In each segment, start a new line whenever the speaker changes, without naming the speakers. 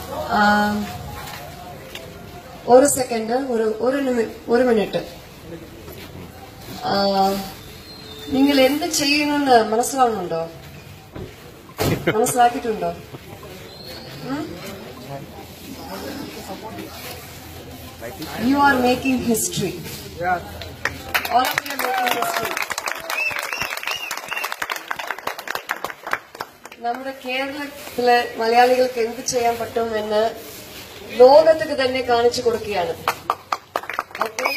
ആ, ഒരു സെക്കൻഡ് ഒരു ഒരു നിമി- ഒരു മിനിറ്റ് ആ, നിങ്ങൾ എന്ത് ചെയ്യണമെന്ന് മനസ്സിലാവുന്നുണ്ടോ മനസ്സിലാക്കിയിട്ടുണ്ടോ you are making history All of you are making history. നമ്മുടെ കേരളത്തിലെ മലയാളികൾക്ക് എന്ത് ചെയ്യാൻ പറ്റും എന്ന് ലോകത്തിന് തന്നെ കാണിച്ചു കൊടുക്കുകയാണ് ഓക്കെ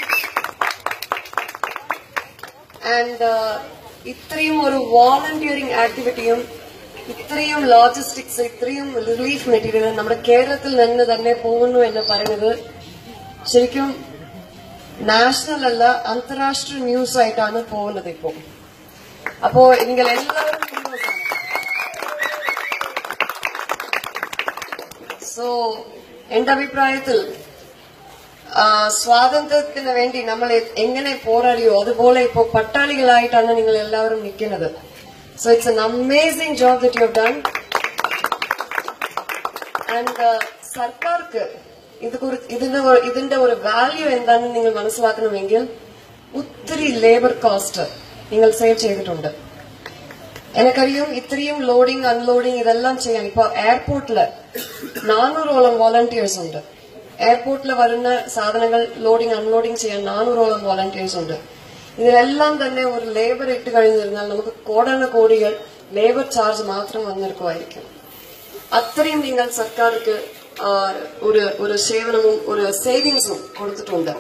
ആൻഡ് ഇത്രയും ഒരു വോളണ്ടിയറിംഗ് ആക്ടിവിറ്റിയും ഇത്രയും ലോജിസ്റ്റിക്സ് ഇത്രയും റിലീഫ് മെറ്റീരിയൽ നമ്മുടെ കേരളത്തിൽ നിന്ന് തന്നെ പോകുന്നു എന്ന് പറയുന്നത് ശരിക്കും നാഷണൽ അല്ല അന്താരാഷ്ട്ര ന്യൂസ് ആയിട്ടാണ് പോകുന്നത് ഇപ്പോ അപ്പോ നിങ്ങൾ എല്ലാവരും സോ എന്റെ അഭിപ്രായത്തിൽ ആ, സ്വാതന്ത്ര്യത്തിന് വേണ്ടി നമ്മൾ എ- എങ്ങനെ പോരാടിയോ അതുപോലെ ഇപ്പോ പട്ടാളികളായിട്ടാണ് നിങ്ങൾ എല്ലാവരും നിൽക്കുന്നത് so it's an amazing job that you have done and സർക്കാർക്ക് ഇത് കുറി- ഇതിന്റെ ഒരു- ഇതിന്റെ ഒരു വാല്യൂ എന്താണെന്ന് നിങ്ങൾ മനസ്സിലാക്കണമെങ്കിൽ ഒത്തിരി ലേബർ കോസ്റ്റ് നിങ്ങൾ സേവ് ചെയ്തിട്ടുണ്ട് എനിക്കറിയും ഇത്രയും ലോഡിംഗ് അൺലോഡിംഗ് ഇതെല്ലാം ചെയ്യാൻ ഇപ്പൊ എയർപോർട്ടില് നാനൂറോളം വോളണ്ടിയേഴ്സ് ഉണ്ട് എയർപോർട്ടിൽ വരുന്ന സാധനങ്ങൾ ലോഡിംഗ് അൺലോഡിംഗ് ചെയ്യാൻ നാനൂറോളം വോളണ്ടിയേഴ്സ് ഉണ്ട് ഇതിലെല്ലാം തന്നെ ഒരു ലേബർ ഇട്ട് കഴിഞ്ഞിരുന്നാൽ നമുക്ക് കോടാന കോടികൾ ലേബർ ചാർജ് മാത്രം വന്നെടുക്കുമായിരിക്കും അത്രയും നിങ്ങൾ സർക്കാർക്ക് ആ, ഒരു ഒരു സേവനവും ഒരു സേവിങ്സും കൊടുത്തിട്ടുണ്ട്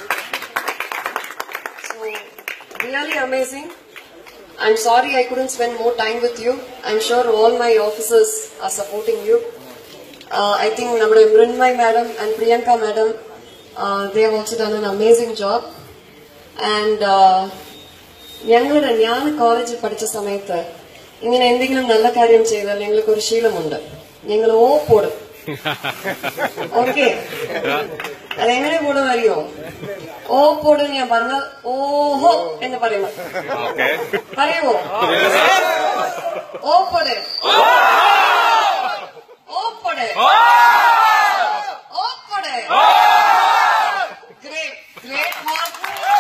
So, really amazing. I'm sorry I couldn't spend more time with you. I'm sure all my officers are supporting you. Uh, I think നമ്മുടെ മൃണ്മയ് madam and Priyanka madam, uh, they have also done an amazing job. And uh, ഞങ്ങളുടെ ഞാൻ കോളേജിൽ പഠിച്ച സമയത്ത് ഇങ്ങനെ എന്തെങ്കിലും നല്ല കാര്യം ചെയ്താൽ ഞങ്ങൾക്ക് ഒരു ശീലമുണ്ട് ഞങ്ങൾ ഓ പോടും ഓക്കെ അതെങ്ങനെ പോടും അറിയോ ഓ പോടും ഞാൻ പറഞ്ഞാൽ ഓഹോ എന്ന് പറയുന്നു പറയുമോ ഓ പോട് ഓ പോട് ഓ പോട് great great Mark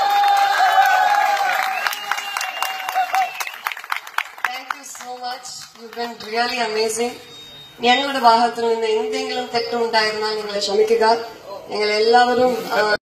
thank you so much you been really amazing ഞങ്ങളുടെ ഭാഗത്തു നിന്ന് എന്തെങ്കിലും തെറ്റുണ്ടായിരുന്നാൽ നിങ്ങൾ ക്ഷമിക്കുക ഞങ്ങൾ എല്ലാവരും ആ,